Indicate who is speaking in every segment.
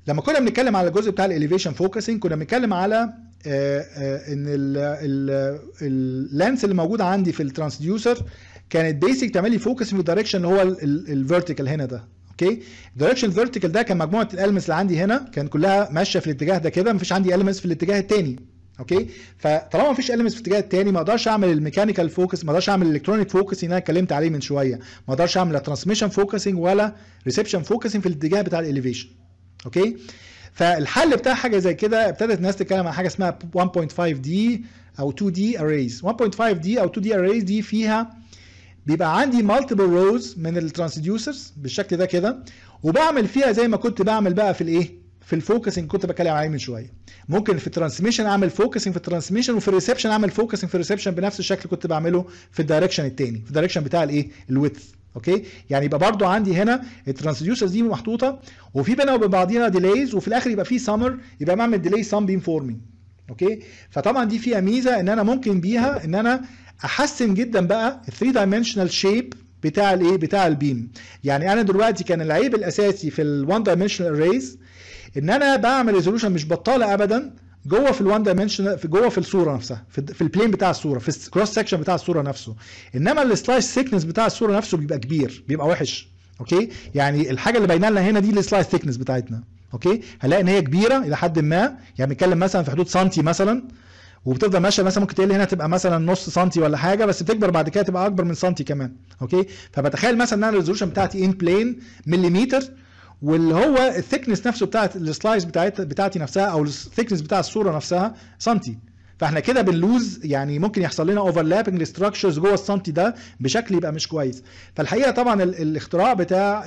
Speaker 1: لما كنا بنتكلم على الجزء بتاع الاليفيشن فوكسنج كنا بنتكلم على آه، آه، ان اللانس اللي موجود عندي في الترانسديوسر كانت بيسك تعمل لي فوكس في الدايركشن اللي هو الفيرتيكال هنا ده اوكي الدايركشن الفيرتيكال ده كان مجموعه الالمنتس اللي عندي هنا كان كلها ماشيه في الاتجاه ده كده مفيش عندي اليمنتس في الاتجاه الثاني اوكي فطالما مفيش اليمنتس في الاتجاه الثاني ما اقدرش اعمل الميكانيكال فوكس ما اقدرش اعمل الالكترونيك فوكس اللي انا اتكلمت عليه من شويه ما اقدرش اعمل لا ترانسميشن فوكسنج ولا ريسبشن فوكسنج في الاتجاه بتاع الاليفيشن اوكي فالحل بتاع حاجه زي كده ابتدت الناس تتكلم عن حاجه اسمها 1.5 دي او 2 دي اريز 1.5 دي او 2 دي اريز دي فيها بيبقى عندي مالتيبل روز من الترانسديوسرز بالشكل ده كده وبعمل فيها زي ما كنت بعمل بقى في الايه في الفوكسنج كنت بتكلم عليه من شويه ممكن في الترانسميشن اعمل فوكسنج في الترانسميشن وفي الريسبشن اعمل فوكسنج في الريسبشن بنفس الشكل اللي كنت بعمله في الدايركشن الثاني في الدايركشن بتاع الايه الويدث اوكي يعني يبقى برضو عندي هنا الترانسديوسرز دي محطوطه وفي بينها وبين بعضيها ديليز وفي الاخر يبقى في سمر يبقى بعمل ديلي سام بيم فورمينج اوكي فطبعا دي فيها ميزه ان انا ممكن بيها ان انا احسن جدا بقى الثري دايمنشنال شيب بتاع الايه بتاع البيم يعني انا دلوقتي كان العيب الاساسي في الوان دايمنشنال اريز ان انا بعمل ريزولوشن مش بطاله ابدا جوه في الوان دايمنشن في جوه في الصوره نفسها في, في البلين بتاع الصوره في الكروس سكشن بتاع الصوره نفسه انما السلايس ثيكنس بتاع الصوره نفسه بيبقى كبير بيبقى وحش اوكي يعني الحاجه اللي باينه لنا هنا دي السلايس ثيكنس بتاعتنا اوكي هنلاقي ان هي كبيره الى حد ما يعني بنتكلم مثلا في حدود سنتي مثلا وبتفضل ماشيه مثلا ممكن تقل هنا تبقى مثلا نص سنتي ولا حاجه بس بتكبر بعد كده تبقى اكبر من سنتي كمان اوكي فبتخيل مثلا ان انا الريزولوشن بتاعتي ان بلين مليمتر واللي هو الثيكنس نفسه بتاعت السلايس بتاعت بتاعتي نفسها او الثيكنس بتاع الصوره نفسها سنتي فاحنا كده بنلوز يعني ممكن يحصل لنا اوفرلابنج للستراكشرز جوه السنتي ده بشكل يبقى مش كويس فالحقيقه طبعا ال الاختراع بتاع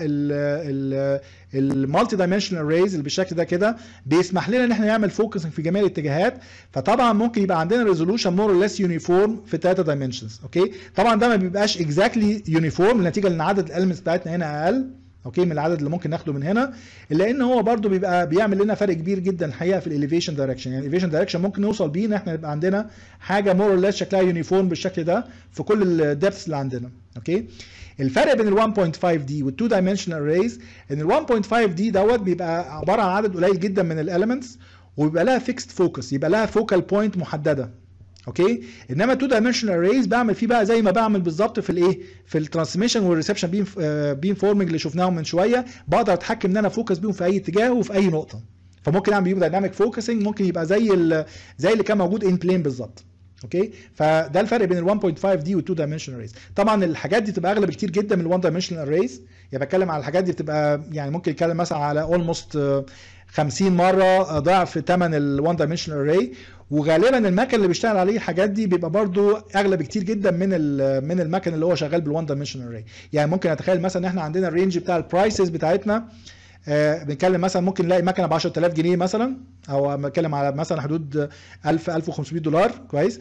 Speaker 1: المالتي دايمنشنال اريز اللي بالشكل ده كده بيسمح لنا ان احنا نعمل فوكسنج في جميع الاتجاهات فطبعا ممكن يبقى عندنا ريزولوشن مور ليس يونيفورم في ثلاثه دايمنشنز اوكي طبعا ده ما بيبقاش اكزاكتلي يونيفورم نتيجه لان عدد الالمنتس بتاعتنا هنا اقل اوكي من العدد اللي ممكن ناخده من هنا الا ان هو برده بيبقى بيعمل لنا فرق كبير جدا الحقيقه في الاليفيشن دايركشن يعني الاليفيشن دايركشن ممكن نوصل بيه ان احنا يبقى عندنا حاجه مور ليس شكلها يونيفورم بالشكل ده في كل الدبث اللي عندنا اوكي الفرق بين ال 1.5 دي وال 2 dimensional arrays ان ال 1.5 دي دوت بيبقى عباره عن عدد قليل جدا من الاليمنتس وبيبقى لها فيكست فوكس يبقى لها فوكال بوينت محدده اوكي انما 2 دايمنشنال اريز بعمل فيه بقى زي ما بعمل بالظبط في الايه في الترانسميشن والريسبشن بيم بيم فورمنج اللي شفناهم من شويه بقدر اتحكم ان انا فوكس بيهم في اي اتجاه وفي اي نقطه فممكن اعمل بيهم دايناميك فوكسنج ممكن يبقى زي زي اللي كان موجود ان بلين بالظبط اوكي فده الفرق بين ال 1.5 دي وال 2 دايمنشنال اريز طبعا الحاجات دي تبقى اغلى بكتير جدا من ال 1 دايمنشنال اريز يعني بتكلم على الحاجات دي بتبقى يعني ممكن يتكلم مثلا على اولموست 50 مره ضعف ثمن ال 1 دايمنشنال اري وغالبا المكن اللي بيشتغل عليه الحاجات دي بيبقى برضو اغلى بكتير جدا من من المكن اللي هو شغال بال1 دايمنشنال اري يعني ممكن اتخيل مثلا ان احنا عندنا الرينج بتاع البرايسز بتاعتنا آه بنتكلم مثلا ممكن نلاقي مكنه ب 10000 جنيه مثلا او بنتكلم على مثلا حدود 1000 1500 دولار كويس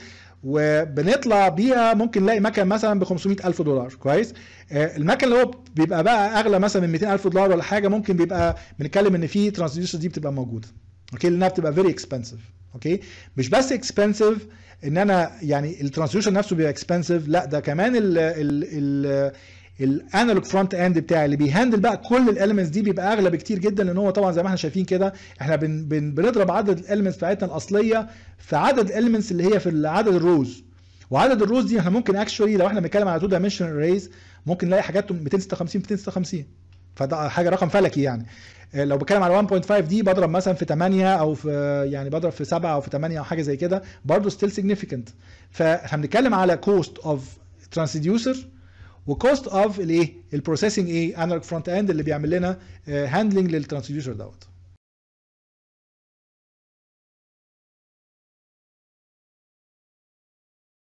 Speaker 1: وبنطلع بيها ممكن نلاقي مكن مثلا ب 500 الف دولار كويس آه المكن اللي هو بيبقى بقى اغلى مثلا من 200 الف دولار ولا حاجه ممكن بيبقى بنتكلم ان في ترانسديوسر دي بتبقى موجوده اوكي لانها بتبقى فيري اكسبنسيف اوكي مش بس اكسبنسيف ان انا يعني الترانسديوسر نفسه بيبقى اكسبنسيف لا ده كمان ال ال ال الانالوج فرونت اند بتاعي اللي بيهندل بقى كل الاليمنتس دي بيبقى اغلى بكتير جدا لان هو طبعا زي ما احنا شايفين كده احنا بن بن بنضرب عدد الاليمنتس بتاعتنا الاصليه في عدد الاليمنتس اللي هي في عدد الروز وعدد الروز دي احنا ممكن اكشولي لو احنا بنتكلم على 2 دايمنشنال ريز ممكن نلاقي حاجات 256 256 فده حاجه رقم فلكي يعني لو بتكلم على 1.5 دي بضرب مثلا في 8 او في يعني بضرب في 7 او في 8 او حاجه زي كده برضه ستيل سيجنيفيكانت فاحنا بنتكلم على كوست اوف ترانسديوسر وكوست اوف الايه البروسيسنج ايه انالوج فرونت اند اللي بيعمل لنا هاندلنج للترانسديوسر دوت